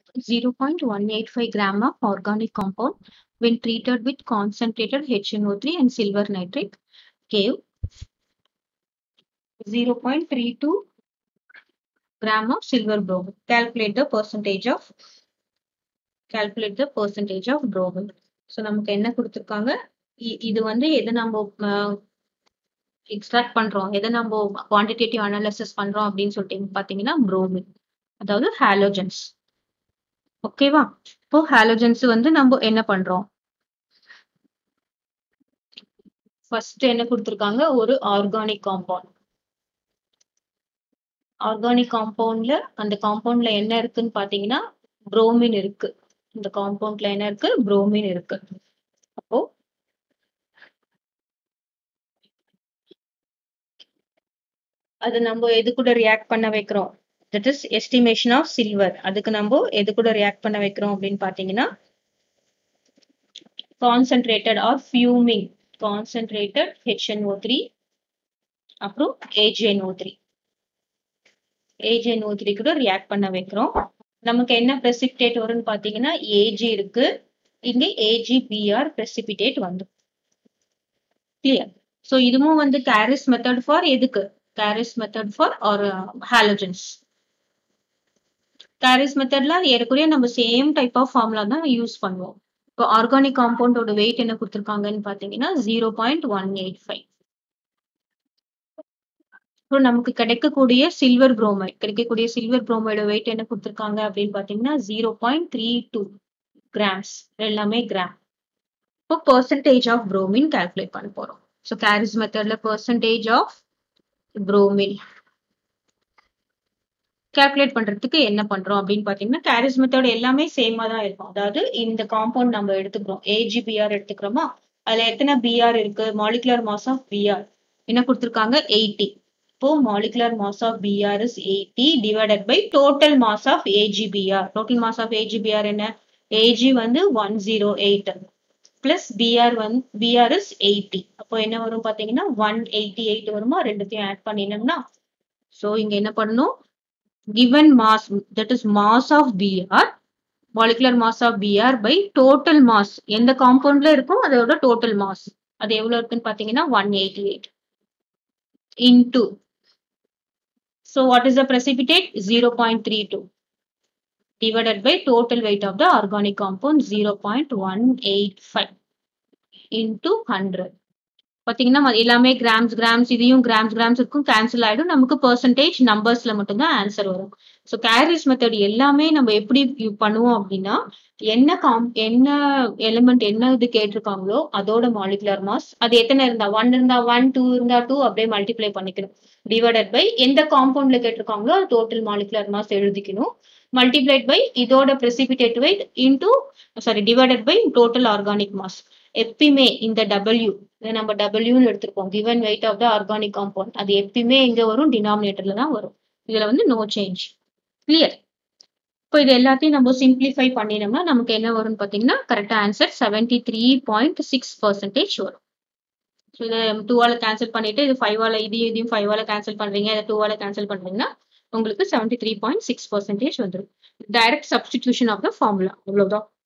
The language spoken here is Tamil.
0.185 gram of organic compound when treated with concentrated HNO3 and silver nitrate gave 0.32 gram of silver bromide. Calculate the percentage of calculate the percentage of bromide. So நமக்கு என்ன கொடுத்துருக்காங்க இ- இது வந்து எதை நம்ம எக்ஸ்ட்ராக்ட் பண்றோம் எதை நம்ம குவான்டிடேட்டிவ் அனாலிசிஸ் பண்றோம் அப்படின்னு சொல்லிட்டு பாத்தீங்கன்னா bromine அதாவது ஹாலோஜன்ஸ் ஓகேவா இப்போ ஹாலோஜன்ஸ் வந்து நம்ம என்ன பண்றோம் ஃபர்ஸ்ட் என்ன கொடுத்துருக்காங்க ஒரு ஆர்கானிக் காம்பவுண்ட் ஆர்கானிக் காம்பவுண்ட்ல அந்த காம்பவுண்ட்ல என்ன இருக்குன்னு பாத்தீங்கன்னா புரோமின் இருக்கு இந்த காம்பவுண்ட்ல என்ன இருக்கு புரோமின் இருக்கு அப்போ அது நம்ம எது கூட ரியாக்ட் பண்ண வைக்கிறோம் that is estimation of silver அதுக்கு நம்ம எது கூட ரியாக்ட் பண்ண வைக்கிறோம் அப்படின்னு பாத்தீங்கன்னா concentrated or fuming concentrated HNO three அப்புறம் ஏஜிஎன்ஓ த்ரீ ஏஜிஎன்ஓ த்ரீ கூட ரியாக்ட் பண்ண வைக்கிறோம் நமக்கு என்ன precipitate வரும்னு பாத்தீங்கன்னா ஏஜி இருக்கு இங்க ஏஜிபிஆர் precipitate வந்து கிளியர் சோ இதுவும் வந்து கேரிஸ் மெத்தட் ஃபார் எதுக்கு கேரிஸ் மெத்தட் ஃபார் ஒரு ஹாலோஜன்ஸ் கேரிஸ் மெத்தட்ல ஏறக்குறைய நம்ம சேம் டைப் ஆஃப் ஃபார்முலா தான் யூஸ் பண்ணுவோம் இப்போ ஆர்கானிக் காம்பவுண்டோட வெயிட் என்ன கொடுத்துருக்காங்கன்னு பாத்தீங்கன்னா zero point one eight five so நமக்கு கிடைக்கக்கூடிய சில்வர் புரோமைட் கிடைக்கக்கூடிய சில்வர் புரோமைடோட வெயிட் என்ன கொடுத்துருக்காங்க அப்படின்னு பாத்தீங்கன்னா zero point three two grams எல்லாமே கிராம் இப்போ பர்சன்டேஜ் ஆஃப் புரோமின் கால்குலேட் பண்ண போறோம் ஸோ கேரிஸ் மெத்தட்ல பர்சன்டேஜ் ஆஃப் புரோமின் கால்குலேட் பண்றதுக்கு என்ன பண்றோம் அப்படின்னு பாத்தீங்கன்னா கேரிஸ் மெத்தட் எல்லாமே சேமா தான் இருக்கும் அதாவது இந்த காம்பவுண்ட் நம்ம எடுத்துக்கிறோம் ஏஜிபிஆர் எடுத்துக்கிறோமா அதுல எத்தனை பிஆர் இருக்கு மாலிகுலர் மாஸ் ஆஃப் பிஆர் என்ன கொடுத்துருக்காங்க எயிட்டி இப்போ molecular mass of BR is eighty divided by total mass of AGBR total mass of AGBR என்ன ஏஜி வந்து one zero eight plus BR one BR is eighty அப்போ என்ன வரும் பாத்தீங்கன்னா ஒன் எயிட்டி எயிட் வருமா ரெண்டுத்தையும் ஆட் பண்ணினோம்னா ஸோ இங்க என்ன பண்ணணும் given mass that is mass of Br molecular mass of Br by total mass எந்த காம்பவுண்ட்ல இருக்கும் அதோட total mass அது எவ்வளவு இருக்குன்னு பாத்தீங்கன்னா one eighty eight into so what is the precipitate 0.32 divided by total weight of the organic compound 0.185 into 100 பாத்தீங்கன்னா ம- எல்லாமே கிராம்ஸ் கிராம்ஸ் இதையும் கிராம்ஸ் கிராம்ஸ் இருக்கும் கேன்சல் ஆயிடும் நமக்கு பெர்சன்டேஜ் நம்பர்ஸ்ல மட்டும்தான் ஆன்சர் வரும் ஸோ கேரிஸ் மெத்தட் எல்லாமே நம்ம எப்படி யூ- பண்ணுவோம் அப்படின்னா என்ன காம் என்ன எலிமெண்ட் என்ன இது கேட்டிருக்காங்களோ அதோட மாலிகுலர் மாஸ் அது எத்தனை இருந்தா ஒன் இருந்தா ஒன் டூ இருந்தா டூ அப்படியே மல்டிப்ளை பண்ணிக்கணும் டிவைடட் பை எந்த காம்பவுண்ட்ல கேட்டிருக்காங்களோ அது டோட்டல் மாலிகுலர் மாஸ் எழுதிக்கணும் மல்டிப்ளைட் பை இதோட precipitate weight into sorry divided by total organic mass எப்பயுமே இந்த டபிள்யூ இதை நம்ம டபிள்யூன்னு எடுத்திருப்போம் given weight of the organic compound அது எப்பயுமே எங்க வரும் டினாமினேட்டர்ல தான் வரும் இதுல வந்து நோ சேஞ்ச் கிளியர் இப்போ இது எல்லாத்தையும் நம்ம சிம்பிளிஃபை பண்ணினோம்னா நமக்கு என்ன வரும்னு பார்த்தீங்கன்னா கரெக்டா answer seventy three point six percentage வரும் ஸோ இதை டூவால கேன்சல் பண்ணிட்டு இது ஃபைவால இதையும் இதையும் ஃபைவால கேன்சல் பண்றீங்க இதை டூவால கேன்சல் பண்றீங்கன்னா உங்களுக்கு seventy three point six percentage வந்துடும் direct substitution of the formula அவ்வளவுதான்